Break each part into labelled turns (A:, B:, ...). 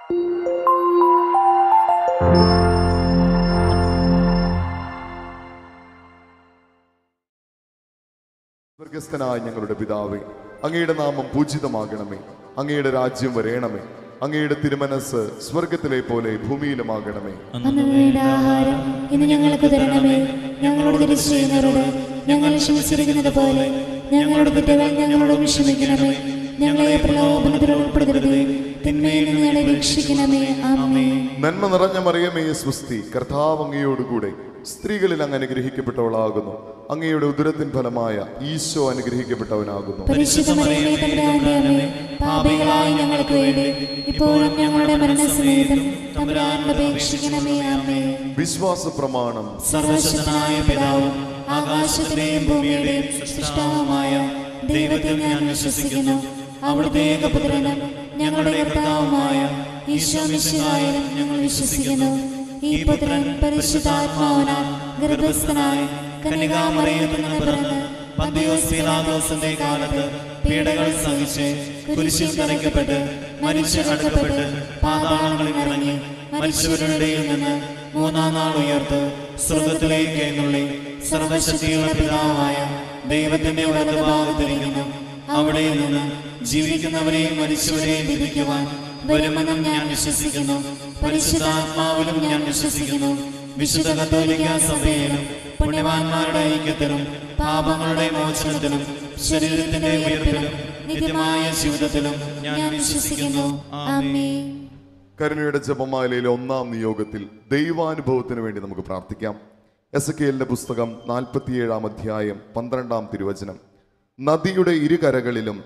A: സ്വർഗസ്ഥനായ ഞങ്ങളുടെ പിതാവേ അങ്ങയുടെ നാമം പൂജിതമാകണമേ അങ്ങയുടെ രാജ്യം വരേണമേ അങ്ങയുടെ തിരുമനസ് സ്വർഗത്തിലെ പോലെ ഭൂമിയിലുമാകണമേ
B: അന്നയുടെ ആഹാരം ഇന്ന് ഞങ്ങൾക്ക് തരണമേ ഞങ്ങളോട് തിരിച്ചു ചെയ്യുന്നവരോട് ഞങ്ങൾ ക്ഷമിച്ചിരിക്കുന്നത് പോലെ ഞങ്ങളുടെ തെറ്റുകൾ ഞങ്ങളോട് ക്ഷമിക്കണമേ ഞങ്ങളെ പ്രലോഭനത്തിൽ ഉൾപ്പെടുത്തരുതേ തിന്മയിൽ നിന്ന് ഞങ്ങളെ രക്ഷിക്കണമേ ആമേ
A: നന്മ നിറഞ്ഞ മറിയമേ സ്വസ്തി കർത്താവ് അങ്ങയോടുകൂടെ സ്ത്രീകളിൽ അങ്ങ് അനുഗ്രഹിക്കപ്പെട്ടവളാകുന്നു അങ്ങയുടെ ഉദരത്തിൻ ഫലമായ ഈശോ അനുഗ്രഹിക്കപ്പെട്ടവനാകുന്നു
B: പരിശുദ്ധ മറിയമേ തമ്പുരാന്റെ അമ്മേ പാപികളായ ഞങ്ങൾക്ക് വേണ്ടി ഇപ്പോഴും ഞങ്ങളുടെ മരണസമയത്തും തമ്പുരാനോട് അപേക്ഷിക്കണമേ ആമേ
A: വിശ്വാസ പ്രമാണം
B: സർവശക്തനായ പിതാവും ആകാശത്തിന്റെയും ഭൂമിയുടെയും സൃഷ്ടാവുമായ ദൈവത്തിൽ ഞാൻ വിശ്വസിക്കുന്നു അവിടുത്തെ ഏകപുത്രനും ഞങ്ങളുടെ കർത്താവുമായ ഈശോ മിശിഹായിലും ഞങ്ങൾ വിശ്വസിക്കുന്നു ഈ പുത്രൻ പരിശുദ്ധാത്മാവനാൽ ഗർഭസ്ഥനായ കനികാമറിയത്തിൽ നിന്ന് പിറന്ന് പന്തിയോസ് പീലാത്തോസിന്റെ കാലത്ത് പീഡകൾ സഹിച്ച് കുരിശിൽ തറയ്ക്കപ്പെട്ട് മരിച്ചു അടക്കപ്പെട്ട് പാതാളങ്ങളിൽ ഇറങ്ങി മരിച്ചവരുടെ ഇടയിൽ നിന്ന് മൂന്നാം നാൾ ഉയർത്ത് സ്വർഗത്തിലേക്ക് എന്നുള്ളി സർവശക്തിയുള്ള പിതാവായ ദൈവത്തിന്റെ വലതുഭാഗത്തിരിക്കുന്നു അവിടെ നിന്ന് ജീവിക്കുന്നവരെയും മരിച്ചവരെയും വിധിക്കുവാൻ വരുമെന്നും ഞാൻ വിശ്വസിക്കുന്നു പരിശുദ്ധാത്മാവിലും ഞാൻ വിശ്വസിക്കുന്നു വിശുദ്ധ കത്തോലിക്ക സഭയിലും പുണ്യവാന്മാരുടെ ഐക്യത്തിലും പാപങ്ങളുടെ മോചനത്തിലും ശരീരത്തിന്റെ ഉയർപ്പിലും നിത്യമായ ജീവിതത്തിലും ഞാൻ വിശ്വസിക്കുന്നു ആമേൻ
A: കരുണയുടെ ജപമാലയിലെ ഒന്നാം നിയോഗത്തിൽ ദൈവാനുഭവത്തിന് വേണ്ടി നമുക്ക് പ്രാർത്ഥിക്കാം എസ് കെലിന്റെ പുസ്തകം നാൽപ്പത്തിയേഴാം അധ്യായം പന്ത്രണ്ടാം തിരുവചനം നദിയുടെ ഇരുകരകളിലും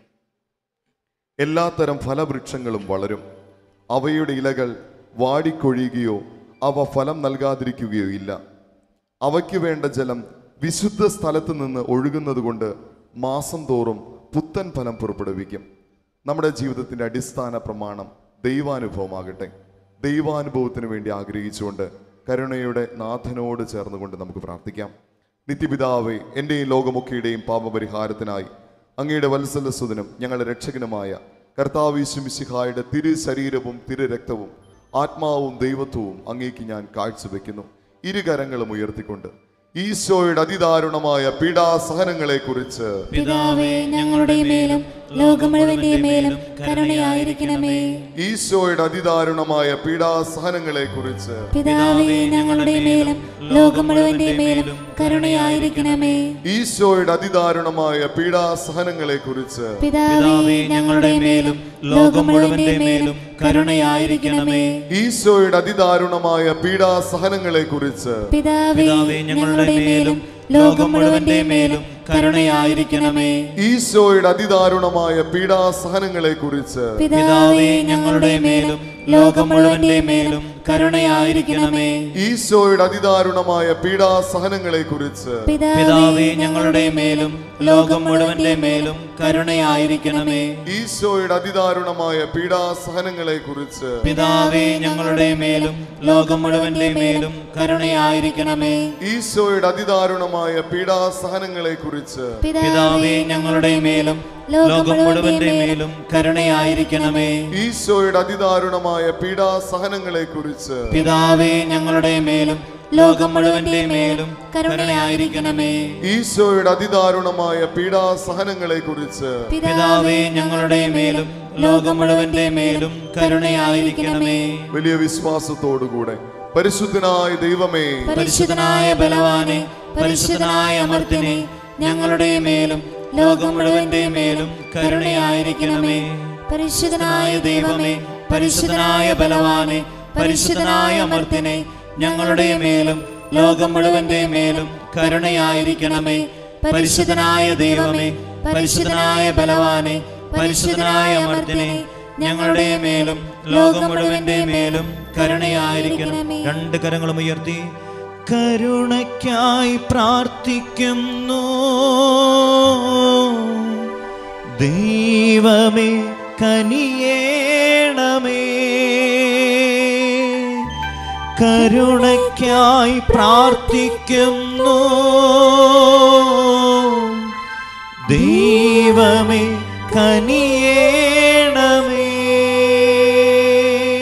A: എല്ലാത്തരം ഫലവൃക്ഷങ്ങളും വളരും അവയുടെ ഇലകൾ വാടിക്കൊഴിയുകയോ അവ ഫലം നൽകാതിരിക്കുകയോ ഇല്ല അവയ്ക്ക് വേണ്ട ജലം വിശുദ്ധ സ്ഥലത്ത് നിന്ന് ഒഴുകുന്നത് കൊണ്ട് മാസം തോറും പുത്തൻ ഫലം പുറപ്പെടുവിക്കും നമ്മുടെ ജീവിതത്തിന്റെ അടിസ്ഥാന പ്രമാണം ദൈവാനുഭവമാകട്ടെ ദൈവാനുഭവത്തിന് വേണ്ടി ആഗ്രഹിച്ചുകൊണ്ട് കരുണയുടെ നാഥനോട് ചേർന്നുകൊണ്ട് നമുക്ക് പ്രാർത്ഥിക്കാം നിത്യപിതാവേ എൻ്റെയും ലോകമൊക്കെയുടെയും പാപപരിഹാരത്തിനായി അങ്ങയുടെ വത്സലസുതനും ഞങ്ങളുടെ രക്ഷകനുമായ കർത്താവിശുമിശിഹായുടെ തിരു ശരീരവും തിരു രക്തവും ആത്മാവും ദൈവത്വവും അങ്ങേക്ക് ഞാൻ കാഴ്ചവെക്കുന്നു ഇരുകരങ്ങളും ഉയർത്തിക്കൊണ്ട് ഈശോയുടെ അതിദാരുണമായ പീഡാസഹനങ്ങളെ കുറിച്ച്
B: പിതാവേ ഞങ്ങളുടെ മേലും ലോകം മുഴുവന്റെ മേലും കരുണയായിരിക്കണമേ
A: ഈശോയുടെ അതിദാരുണമായ പീഡാസഹനങ്ങളെ കുറിച്ച്
B: പിതാവേ ഞങ്ങളുടെ മേലും ലോകം മുഴുവന്റെ മേലും കരുണയായിരിക്കണമേ
A: ഈശോയുടെ അതിദാരുണമായ പീഡാസഹനങ്ങളെ കുറിച്ച്
B: പിതാവേ ഞങ്ങളുടെ മേലും ലോകം മുഴുവന്റെ മേലും കരുണയായിരിക്കണമേ
A: ഈശോയുടെ അതിദാരുണമായ പീഡാസഹനങ്ങളെ കുറിച്ച്
B: പിതാവേ ഞങ്ങളുടെ മേലും ലോകം മുഴുവന്റെ മേലും കരുണയായിരിക്കണമേ
A: ഈശോയുടെ അതിദാരുണമായ പീഡാസഹനങ്ങളെ കുറിച്ച്
B: പിതാവേ ഞങ്ങളുടെ മേലും ലോകം മുഴുവന്റെ മേലും കരുണയായിരിക്കണമേ
A: ഈശോയുടെ അതിദാരുണമായ പീഡാസഹനങ്ങളെ കുറിച്ച്
B: പിതാവേ ഞങ്ങളുടെ മേലും ലോകം മുഴുവന്റെ മേലും കരുണയായിരിക്കണമേ
A: ഈശോയുടെ അതിദാരുണമായ പീഡാസഹനങ്ങളെ കുറിച്ച്
B: പിതാവേ ഞങ്ങളുടെ മേലും ലോകം മുഴുവന്റെ മേലും കരുണയായിരിക്കണമേ
A: ഈശോയുടെ അതിദാരുണമായ പീഡാസഹനങ്ങളെ കുറിച്ച്
B: പിതാവേ ഞങ്ങളുടെ മേലും ലോകം മുഴുവന്റെ മേലും കരുണയായിരിക്കണമേ
A: ഈശോയുടെ അതിദാരുണമായ പീഡാസഹനങ്ങളെ കുറിച്ച്
B: പിതാവേ ഞങ്ങളുടെ മേലും ലോകം മുഴുവന്റെ മേലും കരുണയായിരിക്കണമേ
A: ഈശോയുടെ അതിദാരുണമായ പീഡാസഹനങ്ങളെ കുറിച്ച്
B: പിതാവേ ഞങ്ങളുടെ മേലും ലോകം മുഴുവന്റെ മേലും കരുണയായിരിക്കണമേ
A: വലിയ വിശ്വാസത്തോടുകൂടെ പരിശുദ്ധനായ ദൈവമേ
B: പരിശുദ്ധനായ ബലവാനെ പരിശുദ്ധനായ അമർത്തിനെ ഞങ്ങളുടെ മേലും ലോകം മുഴുവന്റെ മേലും കരുണയായിരിക്കണമേ പരിശുദ്ധനായ ദൈവമേ പരിശുദ്ധനായ ബലവാനെ പരിശുദ്ധനായ അമർത്തിനെ ഞങ്ങളുടെ മേലും ലോകം മുഴുവന്റെ മേലും കരുണയായിരിക്കണമേ പരിശുദ്ധനായ ദൈവമേ പരിശുദ്ധനായ ബലവാനെ പരിശുദ്ധനായ അമർത്തിനെ ഞങ്ങളുടെ മേലും ലോകം മുഴുവന്റെ മേലും കരുണയായിരിക്കണമേ
C: രണ്ട് കരങ്ങളും ഉയർത്തി കരുണയ്ക്കായി പ്രാർത്ഥിക്കുന്നു ദൈവമേ കനിയേണമേ കരുണയ്ക്കായി പ്രാർത്ഥിക്കുന്നു ദൈവമേ കനിയേണമേ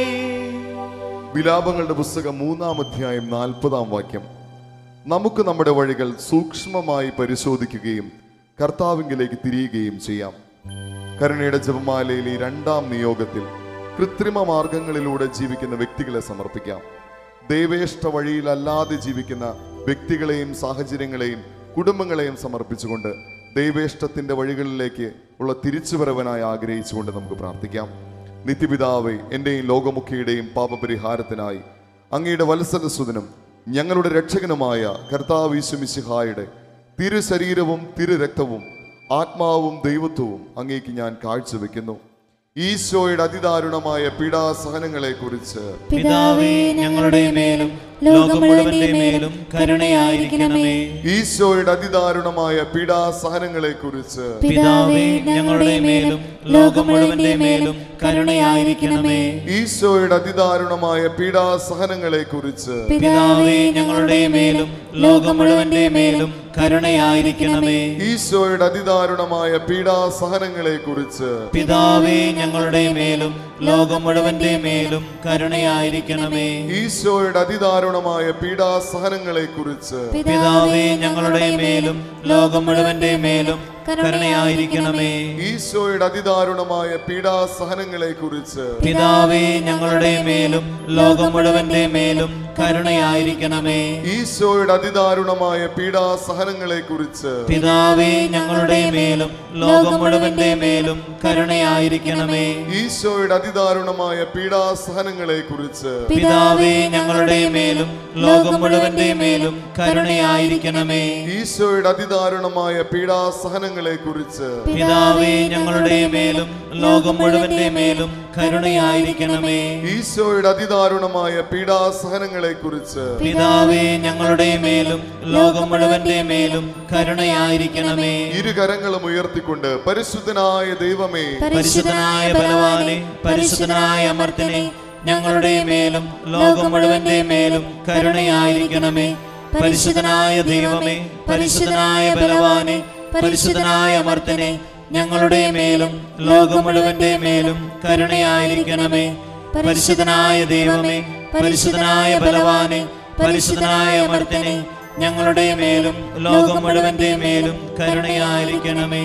A: വിലാപങ്ങളുടെ പുസ്തകം മൂന്നാം അധ്യായം നാൽപ്പതാം വാക്യം നമുക്ക് നമ്മുടെ വഴികൾ സൂക്ഷ്മമായി പരിശോധിക്കുകയും കർത്താവിങ്കിലേക്ക് തിരിയുകയും ചെയ്യാം കരുണയുടെ ജപമാലയിലെ ഈ രണ്ടാം നിയോഗത്തിൽ കൃത്രിമ മാർഗങ്ങളിലൂടെ ജീവിക്കുന്ന വ്യക്തികളെ സമർപ്പിക്കാം ദൈവേഷ്ട വഴിയിലല്ലാതെ ജീവിക്കുന്ന വ്യക്തികളെയും സാഹചര്യങ്ങളെയും കുടുംബങ്ങളെയും സമർപ്പിച്ചുകൊണ്ട് ദൈവേഷ്ടത്തിന്റെ വഴികളിലേക്ക് ഉള്ള തിരിച്ചുവരവനായി ആഗ്രഹിച്ചുകൊണ്ട് നമുക്ക് പ്രാർത്ഥിക്കാം നിത്യപിതാവേ എന്റെയും ലോകമുഖിയുടെയും പാപപരിഹാരത്തിനായി അങ്ങയുടെ വത്സലസുതനും ഞങ്ങളുടെ രക്ഷകനുമായ കർത്താവ് ഈശ്വമിശിഹായുടെ തിരു ശരീരവും തിരു രക്തവും ആത്മാവും ദൈവത്വവും അങ്ങേക്ക് ഞാൻ കാഴ്ചവെക്കുന്നു ഈശോയുടെ അതിദാരുണമായ പീഡാസഹനങ്ങളെ കുറിച്ച്
C: പിതാവേ ഞങ്ങളുടെ മേലും ലോകം മുഴുവന്റെ മേലും കരുണയായിരിക്കണമേ
A: ഈശോയുടെ അതിദാരുണമായ പീഡാസഹനങ്ങളെ കുറിച്ച്
C: പിതാവേ ഞങ്ങളുടെ മേലും ലോകം മുഴുവന്റെ മേലും കരുണയായിരിക്കണമേ
A: ഈശോയുടെ അതിദാരുണമായ പീഡാസഹനങ്ങളെ കുറിച്ച്
C: പിതാവേ ഞങ്ങളുടെ മേലും ലോകം മുഴുവന്റെ മേലും കരുണയായിരിക്കണമേ
A: ഈശോയുടെ അതിദാരുണമായ പീഡാസഹനങ്ങളെ കുറിച്ച്
C: പിതാവേ ഞങ്ങളുടെ മേലും ലോകം മുഴുവന്റെ മേലും കരുണയായിരിക്കണമേ
A: ഈശോയുടെ അതിദാരുണമായ പീഡാസഹനങ്ങളെ കുറിച്ച്
C: പിതാവേ ഞങ്ങളുടെ മേലും ലോകം മുഴുവന്റെ മേലും കരുണയായിരിക്കണമേ
A: ഈശോയുടെ അതിദാരുണമായ പീഡാസഹനങ്ങളെ കുറിച്ച്
C: പിതാവേ ഞങ്ങളുടെ മേലും ലോകം മുഴുവന്റെ മേലും കരുണയായിരിക്കണമേ
A: ഈശോയുടെ അതിദാരുണമായ പീഡാസഹനങ്ങളെ കുറിച്ച്
C: പിതാവേ ഞങ്ങളുടെ മേലും ലോകം മുഴുവന്റെ മേലും കരുണയായിരിക്കണമേ
A: ഈശോയുടെ അതിദാരുണമായ പീഡാസഹനങ്ങളെ കുറിച്ച്
C: പിതാവേ ഞങ്ങളുടെ മേലും ലോകം മുഴുവന്റെ മേലും കരുണയായിരിക്കണമേ
A: ഈശോയുടെ അതിദാരുണമായ പീഡാസഹനങ്ങളെ കുറിച്ച്
C: പിതാവേ ഞങ്ങളുടെ മേലും ലോകം മുഴുവന്റെ മേലും കരുണയായിരിക്കണമേ
A: ഈശോയുടെ അതിദാരുണമായ പീഡാസഹനങ്ങളെ കുറിച്ച്
C: പിതാവേ ഞങ്ങളുടെ മേലും ലോകം മുഴുവന്റെ മേലും കരുണയായിരിക്കണമേ
A: ഇരു കരങ്ങളും ഉയർത്തിക്കൊണ്ട് പരിശുദ്ധനായ ദൈവമേ
C: പരിശുദ്ധനായ ബലവാനെ പരിശുദ്ധനായ അമർത്തിനെ ഞങ്ങളുടെ മേലും ലോകം മുഴുവന്റെ മേലും കരുണയായിരിക്കണമേ പരിശുദ്ധനായ ദൈവമേ പരിശുദ്ധനായ ബലവാനെ പരിശുദ്ധനായ അമർത്തിനെ ഞങ്ങളുടെ മേലും ലോകം മുഴുവന്റെ മേലും കരുണയായിരിക്കണമേ പരിശുദ്ധനായ ദൈവമേ പരിശുദ്ധനായ ബലവാനെ പരിശുദ്ധനായ അമർത്തിനെ ഞങ്ങളുടെ മേലും ലോകം മുഴുവന്റെ മേലും കരുണയായിരിക്കണമേ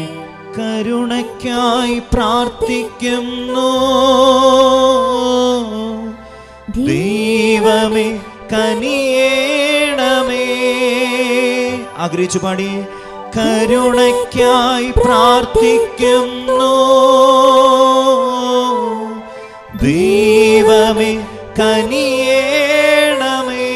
C: കരുണയ്ക്കായി പ്രാർത്ഥിക്കുന്നു ദൈവമേ കനിയേണമേ ആഗ്രഹിച്ചു പാടി കരുണയ്ക്കായി പ്രാർത്ഥിക്കുന്നു ദൈവമേ കനിയേണമേ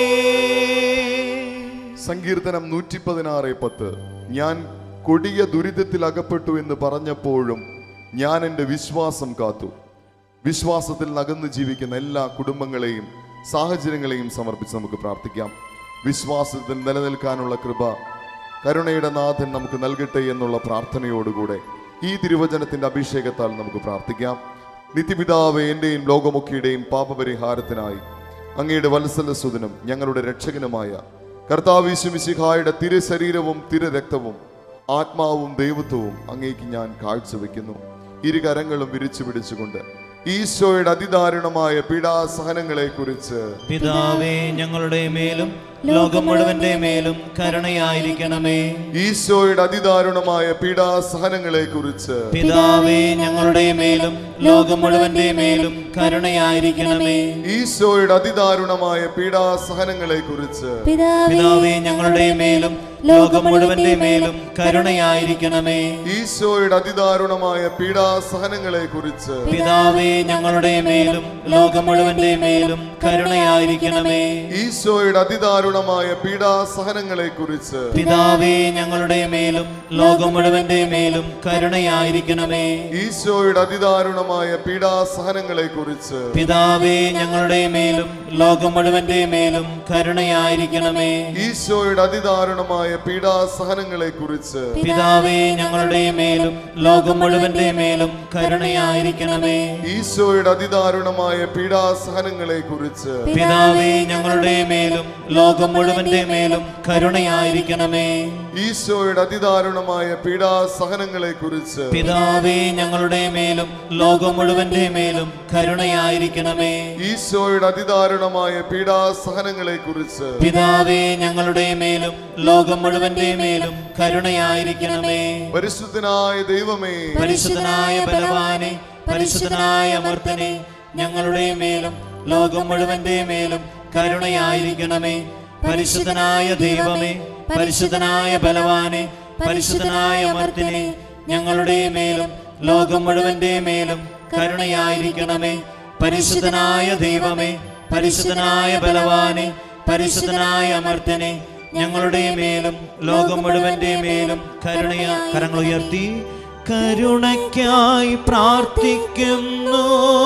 A: സങ്കീർത്തനം നൂറ്റി പതിനാറ് പത്ത് ഞാൻ കൊടിയ ദുരിതത്തിൽ അകപ്പെട്ടു എന്ന് പറഞ്ഞപ്പോഴും ഞാൻ എൻ്റെ വിശ്വാസം കാത്തു വിശ്വാസത്തിൽ നകന്നു ജീവിക്കുന്ന എല്ലാ കുടുംബങ്ങളെയും സാഹചര്യങ്ങളെയും സമർപ്പിച്ച് നമുക്ക് പ്രാർത്ഥിക്കാം വിശ്വാസത്തിൽ നിലനിൽക്കാനുള്ള കൃപ കരുണയുടെ നാഥൻ നമുക്ക് നൽകട്ടെ എന്നുള്ള പ്രാർത്ഥനയോടുകൂടെ ഈ തിരുവചനത്തിന്റെ അഭിഷേകത്താൽ നമുക്ക് പ്രാർത്ഥിക്കാം നിത്യപിതാവ് എന്റെയും ലോകമൊക്കെയുടെയും പാപപരിഹാരത്തിനായി അങ്ങയുടെ വത്സലസുതനും ഞങ്ങളുടെ രക്ഷകനുമായ കർത്താവിശുമിശിഹായുടെ തിരു ശരീരവും തിരു രക്തവും ആത്മാവും ദൈവത്വവും അങ്ങേക്ക് ഞാൻ കാഴ്ചവെക്കുന്നു ഇരു കരങ്ങളും വിരിച്ചു പിടിച്ചുകൊണ്ട് ഈശോയുടെ അതിദാരുണമായ പീഡാസഹനങ്ങളെ കുറിച്ച്
C: പിതാവേ ഞങ്ങളുടെ മേലും ലോകം മുഴുവന്റെ മേലും കരുണയായിരിക്കണമേ
A: ഈശോയുടെ അതിദാരുണമായ പീഡാസഹനങ്ങളെ കുറിച്ച്
C: പിതാവേ ഞങ്ങളുടെ മേലും ലോകം മുഴുവന്റെ മേലും കരുണയായിരിക്കണമേ
A: ഈശോയുടെ അതിദാരുണമായ പീഡാസഹനങ്ങളെ കുറിച്ച്
B: പിതാവേ
C: പിതാവേ ഞങ്ങളുടെ മേലും ലോകം മുഴുവന്റെ മേലും കരുണയായിരിക്കണമേ
A: ഈശോയുടെ അതിദാരുണമായ പീഡാസഹനങ്ങളെ കുറിച്ച്
C: പിതാവേ ഞങ്ങളുടെ മേലും ലോകം മുഴുവന്റെ മേലും കരുണയായിരിക്കണമേ
A: ഈശോയുടെ അതിദാരുണമായ പീഡാസഹനങ്ങളെ കുറിച്ച്
C: പിതാവേ ഞങ്ങളുടെ മേലും ലോകം മുഴുവന്റെ മേലും കരുണയായിരിക്കണമേ
A: ഈശോയുടെ അതിദാരുണമായ പീഡാസഹനങ്ങളെ കുറിച്ച്
C: പിതാവേ ഞങ്ങളുടെ മേലും ലോകം മുഴുവന്റെ മേലും കരുണയായിരിക്കണമേ
A: ഈശോയുടെ അതിദാരുണമായ പീഡാസഹനങ്ങളെ കുറിച്ച്
C: പിതാവേ ഞങ്ങളുടെ മേലും ലോകം മുഴുവന്റെ മേലും കരുണയായിരിക്കണമേ
A: ഈശോയുടെ അതിദാരുണമായ പീഡാസഹനങ്ങളെ കുറിച്ച്
C: പിതാവേ ഞങ്ങളുടെ മേലും ലോകം ലോകം മുഴുവന്റെ മേലും കരുണയായിരിക്കണമേ
A: ഈശോയുടെ അതിദാരുണമായ പീഡാസഹനങ്ങളെ കുറിച്ച്
C: പിതാവേ ഞങ്ങളുടെ മേലും ലോകം മുഴുവന്റെ മേലും കരുണയായിരിക്കണമേ
A: ഈശോയുടെ അതിദാരുണമായ പീഡാസഹനങ്ങളെ കുറിച്ച്
C: പിതാവേ ഞങ്ങളുടെ മേലും ലോകം മുഴുവന്റെ മേലും കരുണയായിരിക്കണമേ
A: പരിശുദ്ധനായ ദൈവമേ
C: പരിശുദ്ധനായ ബലവാനെ പരിശുദ്ധനായ അമർത്തനെ ഞങ്ങളുടെ മേലും ലോകം മുഴുവന്റെ മേലും കരുണയായിരിക്കണമേ പരിശുദ്ധനായ ദൈവമേ പരിശുദ്ധനായ ബലവാനെ പരിശുദ്ധനായ അമർത്തനെ ഞങ്ങളുടെ മേലും ലോകം മുഴുവന്റെ മേലും കരുണയായിരിക്കണമേ പരിശുദ്ധനായ ദൈവമേ പരിശുദ്ധനായ ബലവാനെ പരിശുദ്ധനായ അമർത്തനെ ഞങ്ങളുടെ മേലും ലോകം മുഴുവന്റെ മേലും കരുണയാ കരങ്ങൾ ഉയർത്തി കരുണയ്ക്കായി പ്രാർത്ഥിക്കുന്നു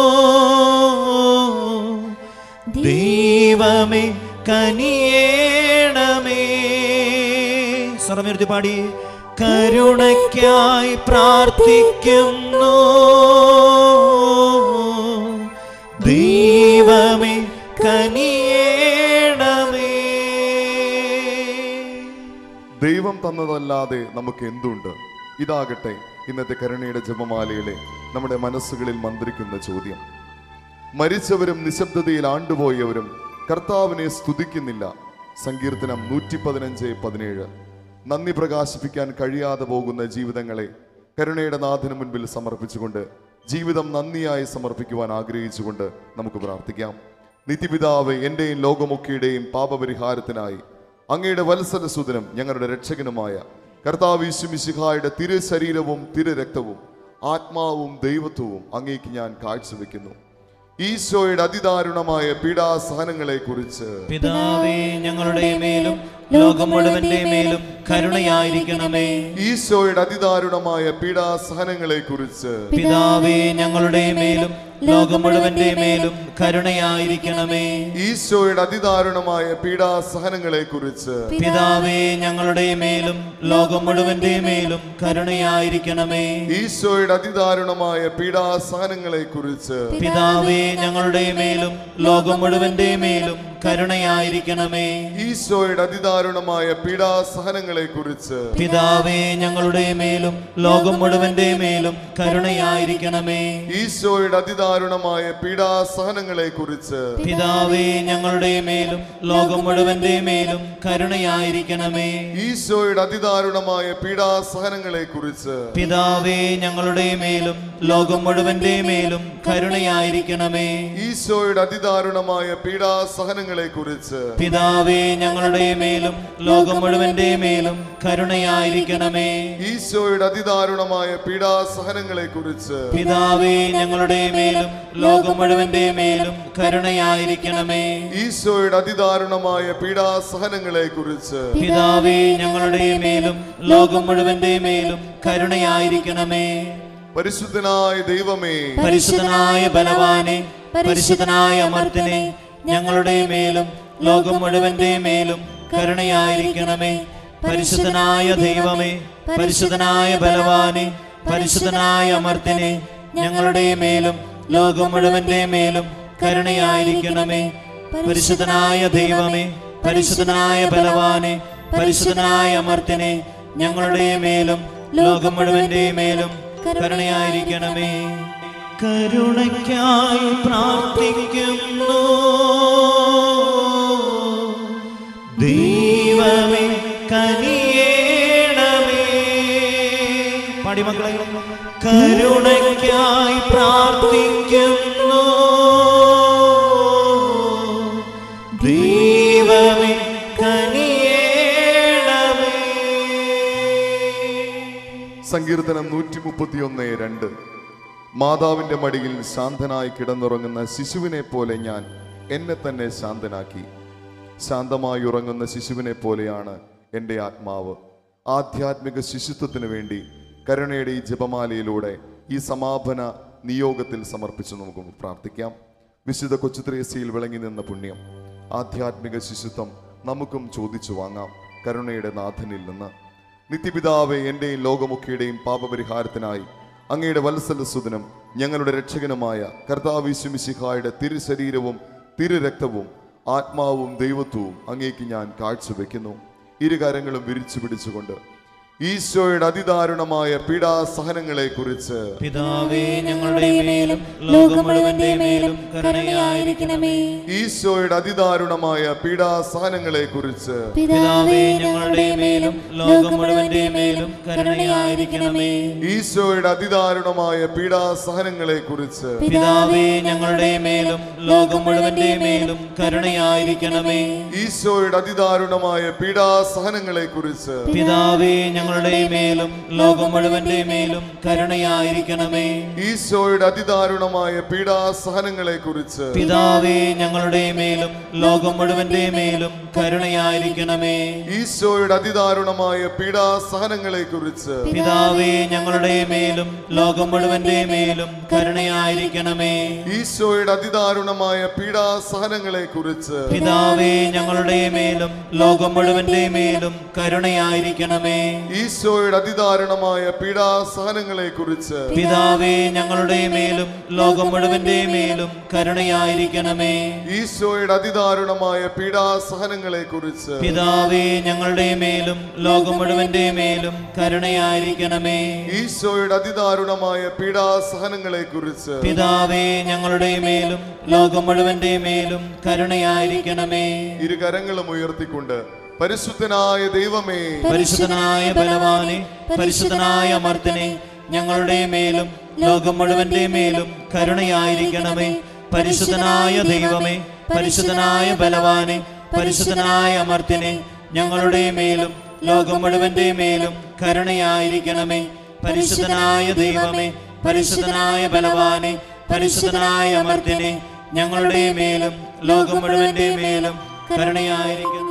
C: ദൈവമേ കനിയേണമേ സ്വരമുയർത്തി പാടി കരുണയ്ക്കായി പ്രാർത്ഥിക്കുന്നു ദൈവമേ കനിയേണമേ
A: ദൈവം തന്നതല്ലാതെ നമുക്ക് എന്തുണ്ട് ഇതാകട്ടെ ഇന്നത്തെ കരുണയുടെ ജപമാലയിലെ നമ്മുടെ മനസ്സുകളിൽ മന്ത്രിക്കുന്ന ചോദ്യം മരിച്ചവരും നിശബ്ദതയിൽ ആണ്ടുപോയവരും കർത്താവിനെ സ്തുതിക്കുന്നില്ല സങ്കീർത്തനം നൂറ്റി പതിനഞ്ച് പതിനേഴ് നന്ദി പ്രകാശിപ്പിക്കാൻ കഴിയാതെ പോകുന്ന ജീവിതങ്ങളെ കരുണയുടെ നാഥന് മുൻപിൽ സമർപ്പിച്ചുകൊണ്ട് ജീവിതം നന്ദിയായി സമർപ്പിക്കുവാൻ ആഗ്രഹിച്ചുകൊണ്ട് നമുക്ക് പ്രാർത്ഥിക്കാം നിത്യപിതാവ് എന്റെയും ലോകമൊക്കെയുടെയും പാപപരിഹാരത്തിനായി അങ്ങയുടെ വത്സലസുതനും ഞങ്ങളുടെ രക്ഷകനുമായ കർത്താവ് യേശുമിശിഹായുടെ തിരു ശരീരവും തിരു രക്തവും ആത്മാവും ദൈവത്വവും അങ്ങേക്ക് ഞാൻ കാഴ്ചവെക്കുന്നു ഈശോയുടെ അതിദാരുണമായ പീഡാസഹനങ്ങളെ കുറിച്ച്
C: പിതാവേ ഞങ്ങളുടെ മേലും ലോകം മുഴുവന്റെ മേലും കരുണയായിരിക്കണമേ
A: ഈശോയുടെ അതിദാരുണമായ പീഡാസഹനങ്ങളെ കുറിച്ച്
C: പിതാവേ ഞങ്ങളുടെ മേലും ലോകം മുഴുവന്റെ മേലും കരുണയായിരിക്കണമേ
A: ഈശോയുടെ അതിദാരുണമായ പീഡാസഹനങ്ങളെ കുറിച്ച്
C: പിതാവേ ഞങ്ങളുടെ മേലും ലോകം മുഴുവന്റെ മേലും കരുണയായിരിക്കണമേ
A: ഈശോയുടെ അതിദാരുണമായ പീഡാസഹനങ്ങളെ കുറിച്ച്
C: പിതാവേ ഞങ്ങളുടെ മേലും ലോകം മുഴുവന്റെ മേലും കരുണയായിരിക്കണമേ
A: ഈശോയുടെ അതിദാരുണമായ പീഡാസഹനങ്ങളെ കുറിച്ച്
C: പിതാവേ ഞങ്ങളുടെ മേലും ലോകം മുഴുവന്റെ മേലും കരുണയായിരിക്കണമേ
A: ഈശോയുടെ അതിദാരുണമായ പീഡാസഹനങ്ങളെ കുറിച്ച്
C: പിതാവേ ഞങ്ങളുടെ മേലും ലോകം മുഴുവന്റെ മേലും കരുണയായിരിക്കണമേ
A: ഈശോയുടെ അതിദാരുണമായ പീഡാസഹനങ്ങളെ കുറിച്ച്
C: പിതാവേ ഞങ്ങളുടെ മേലും ലോകം മുഴുവന്റെ മേലും കരുണയായിരിക്കണമേ
A: ഈശോയുടെ അതിദാരുണമായ പീഡാസഹനങ്ങളെ കുറിച്ച്
C: പിതാവേ ഞങ്ങളുടെ മേലും ലോകം മുഴുവന്റെ മേലും കരുണയായിരിക്കണമേ
A: ഈശോയുടെ അതിദാരുണമായ പീഡാസഹനങ്ങളെ കുറിച്ച്
C: പിതാവേ ഞങ്ങളുടെ മേലും ലോകം മുഴുവന്റെ മേലും കരുണയായിരിക്കണമേ
A: ഈശോയുടെ അതിദാരുണമായ പീഡാസഹനങ്ങളെ കുറിച്ച്
C: പിതാവേ ഞങ്ങളുടെ മേലും ലോകം മുഴുവന്റെ മേലും കരുണയായിരിക്കണമേ
A: പരിശുദ്ധനായ ദൈവമേ
C: പരിശുദ്ധനായ ബലവാനെ പരിശുദ്ധനായ അമർത്തിനെ ഞങ്ങളുടെ മേലും ലോകം മുഴുവന്റെ മേലും കരുണയായിരിക്കണമേ പരിശുദ്ധനായ ദൈവമേ പരിശുദ്ധനായ ബലവാനെ പരിശുദ്ധനായ അമർത്തിനെ ഞങ്ങളുടെ മേലും ലോകം മുഴുവന്റെ മേലും കരുണയായിരിക്കണമേ പരിശുദ്ധനായ ദൈവമേ പരിശുദ്ധനായ ബലവാനെ പരിശുദ്ധനായ അമർത്തിനെ ഞങ്ങളുടെ മേലും ലോകം മുഴുവന്റെ മേലും കരുണയായിരിക്കണമേ കരുണയ്ക്കായി പ്രാർത്ഥിക്കുന്നു ദൈവമേ കനിയേണമേ പാടിമക്കളെ കരുണയ്ക്കായി പ്രാർത്ഥിക്കുന്നു ദൈവമേ കനിയേണമേ
A: സങ്കീർത്തനം നൂറ്റി മുപ്പത്തിയൊന്ന് രണ്ട് മാതാവിന്റെ മടിയിൽ ശാന്തനായി കിടന്നുറങ്ങുന്ന ശിശുവിനെ പോലെ ഞാൻ എന്നെ തന്നെ ശാന്തനാക്കി ശാന്തമായി ഉറങ്ങുന്ന ശിശുവിനെ പോലെയാണ് എൻ്റെ ആത്മാവ് ആധ്യാത്മിക ശിശുത്വത്തിന് വേണ്ടി കരുണയുടെ ഈ ജപമാലയിലൂടെ ഈ സമാപന നിയോഗത്തിൽ സമർപ്പിച്ച് നമുക്ക് പ്രാർത്ഥിക്കാം വിശുദ്ധ കൊച്ചുത്രേസ്യയിൽ വിളങ്ങി നിന്ന പുണ്യം ആധ്യാത്മിക ശിശുത്വം നമുക്കും ചോദിച്ചു വാങ്ങാം കരുണയുടെ നാഥനിൽ നിന്ന് നിത്യപിതാവെ എൻ്റെയും ലോകമൊക്കെയുടെയും പാപപരിഹാരത്തിനായി അങ്ങയുടെ വത്സലസുതനും ഞങ്ങളുടെ രക്ഷകനുമായ കർത്താവിശുമിശിഹായുടെ തിരു ശരീരവും തിരു രക്തവും ആത്മാവും ദൈവത്വവും അങ്ങേക്ക് ഞാൻ കാഴ്ചവെക്കുന്നു ഇരുകരങ്ങളും വിരിച്ചു പിടിച്ചുകൊണ്ട് ഈശോയുടെ അതിദാരുണമായ പീഡാസഹനങ്ങളെ കുറിച്ച്
C: പിതാവേ ഞങ്ങളുടെ മേലും ലോകം മുഴുവന്റെ മേലും കരുണയായിരിക്കണമേ
A: ഈശോയുടെ അതിദാരുണമായ പീഡാസഹനങ്ങളെ കുറിച്ച്
C: പിതാവേ ഞങ്ങളുടെ മേലും ലോകം മുഴുവന്റെ മേലും കരുണയായിരിക്കണമേ
A: ഈശോയുടെ അതിദാരുണമായ പീഡാസഹനങ്ങളെ കുറിച്ച്
C: പിതാവേ ഞങ്ങളുടെ മേലും ലോകം മുഴുവന്റെ മേലും കരുണയായിരിക്കണമേ
A: ഈശോയുടെ അതിദാരുണമായ പീഡാസഹനങ്ങളെ കുറിച്ച്
C: പിതാവേ ഞങ്ങളുടെ മേലും ലോകം മുഴുവന്റെ മേലും കരുണയായിരിക്കണമേ
A: ഈശോയുടെ അതിദാരുണമായ പീഡാസഹനങ്ങളെ കുറിച്ച്
C: പിതാവേ ഞങ്ങളുടെ മേലും ലോകം മുഴുവന്റെ മേലും കരുണയായിരിക്കണമേ
A: ഈശോയുടെ അതിദാരുണമായ പീഡാസഹനങ്ങളെ കുറിച്ച്
C: പിതാവേ ഞങ്ങളുടെ മേലും ലോകം മുഴുവന്റെ മേലും കരുണയായിരിക്കണമേ
A: ഈശോയുടെ അതിദാരുണമായ പീഡാസഹനങ്ങളെ കുറിച്ച്
C: പിതാവേ ഞങ്ങളുടെ മേലും ലോകം മുഴുവന്റെ മേലും കരുണയായിരിക്കണമേ
A: ഈശോയുടെ അതിദാരുണമായ പീഡാസഹനങ്ങളെ കുറിച്ച്
C: പിതാവേ ഞങ്ങളുടെ മേലും ലോകം മുഴുവന്റെ മേലും കരുണയായിരിക്കണമേ
A: ഈശോയുടെ അതിദാരുണമായ പീഡാസഹനങ്ങളെ കുറിച്ച്
C: പിതാവേ ഞങ്ങളുടെ മേലും ലോകം മുഴുവന്റെ മേലും കരുണയായിരിക്കണമേ
A: ഈശോയുടെ അതിദാരുണമായ പീഡാസഹനങ്ങളെ കുറിച്ച്
C: പിതാവേ ഞങ്ങളുടെ മേലും ലോകം മുഴുവന്റെ മേലും കരുണയായിരിക്കണമേ
A: ഇരുകരങ്ങളും ഉയർത്തിക്കൊണ്ട് പരിശുദ്ധനായ ദൈവമേ
C: പരിശുദ്ധനായ ബലവാനെ പരിശുദ്ധനായ അമർത്തനെ ഞങ്ങളുടെ മേലും ലോകം മുഴുവന്റെ മേലും കരുണയായിരിക്കണമേ പരിശുദ്ധനായ ദൈവമേ പരിശുദ്ധനായ ബലവാനെ പരിശുദ്ധനായ അമർത്തിനെ ഞങ്ങളുടെ മേലും ലോകം മുഴുവന്റെ മേലും കരുണയായിരിക്കണമേ പരിശുദ്ധനായ ദൈവമേ പരിശുദ്ധനായ ബലവാനെ പരിശുദ്ധനായ അമർത്തിനെ ഞങ്ങളുടെ മേലും ലോകം മുഴുവന്റെ മേലും കരുണയായിരിക്കുന്നു